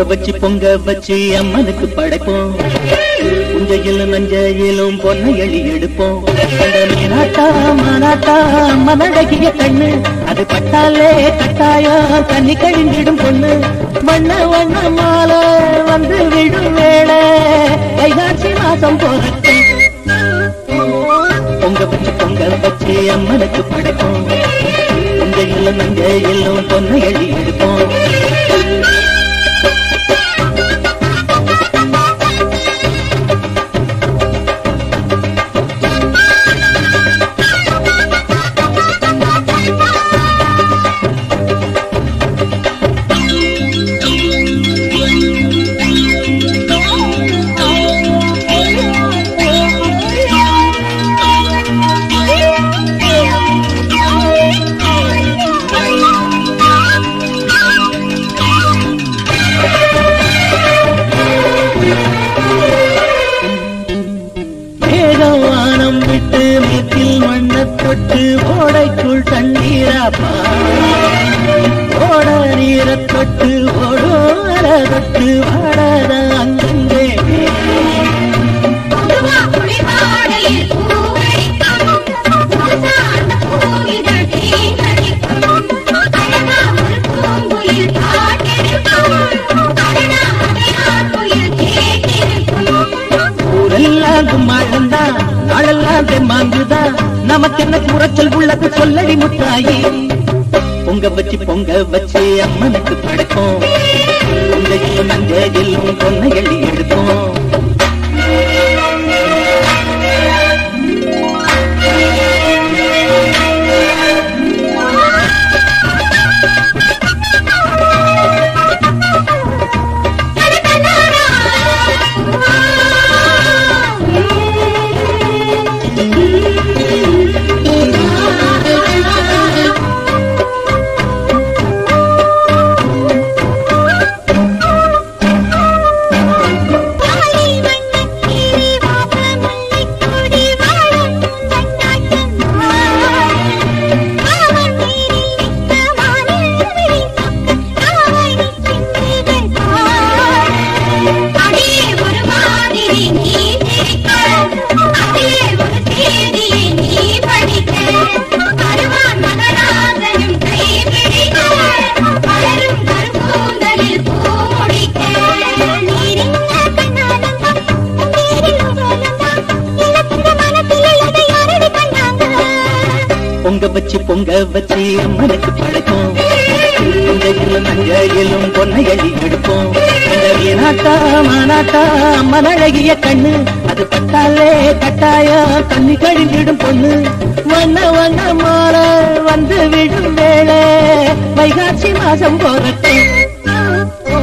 பொங்க வச்சு பொங்க வச்சு அம்மனுக்கு படைப்போம் புஞ்சையில் நஞ்சையிலும் பொன்னை எழி எடுப்போம் அந்த மீனாட்டா மானாட்டா மனடகிய கண்ணு அது பட்டாலே கட்டாயம் கண்ணி கழிந்திடும் பொண்ணு வண்ண வண்ண மாலை வந்து விடும் வேளை வைகாட்சி மாசம் போகட்டும் பொங்க வச்சு பொங்க வச்சு அம்மனுக்கு படைப்போம் புஞ்சையில் நஞ்சையிலும் பொன்னை எழி எடுப்போம் மேகம் வானம் விட்டு மேற்கில் மண்ணத் தொட்டு ஓடைக்குள் தண்ணீராப்பா ஓட நீரத் தொட்டு ஓடோர தொட்டு வாடாத அங்கங்கே பொதுவா குளிர்காலையில் பூவடிக்கும். புதுசா அந்த பூவிதழ் தேனடிக்கும். அழகா ஒரு பூங்குயில் பாட்டெடுக்கும். அடடா, அடையார் குயில் கேட்டிருக்கும். ஊரெல்லாம் கும்மாளந்தா நாளெல்லாம் தெம்மாங்குதா நமக்கு என்ன குறைச்சல் உள்ளது சொல்லடி முத்தாயி பொங்க வச்சு பொங்க வச்சு அம்மனுக்கு படைப்போம் பொங்கையில் மஞ்சையிலும் பொன்னை எள்ளி எடுப்போம் வாழை வண்ணக் கிளி வாச முல்லைக் கொடி வாழும் தன்னாட்டம் காவல் நீரில் நிற்க வானில் விழி சொக்க காவடி சிந்துகள் பார் அடியே ஒரு மாதிரி நீ சிரிக்க அதிலே ஒரு செய்தியை நீ படிக்க அருவான் மகராசனும் கை பிடிக்க வளரும் கருப்பூந்தலில் பூ முடிக்க நீரிங்க கண்ணாலந்தா நீரில் உடலந்தா இழந்த மனத்தில் இழந்த யாரடி கண்டாங்க பொங்க வச்சு பொங்க வச்சு அம்மனுக்கு படைப்போம் பொங்கையிலும் மஞ்சையிலும் பொன்னை எள்ளி எடுப்போம் அந்த வீணாட்டா மானாட்டா அம்மன் அழகிய கண்ணு அது பட்டாலே கட்டாயம் தண்ணி கழிஞ்சிடும் பொண்ணு வண்ண வண்ண மாலை வந்து விடும் வேளை வைகாட்சி மாசம் போகட்டும்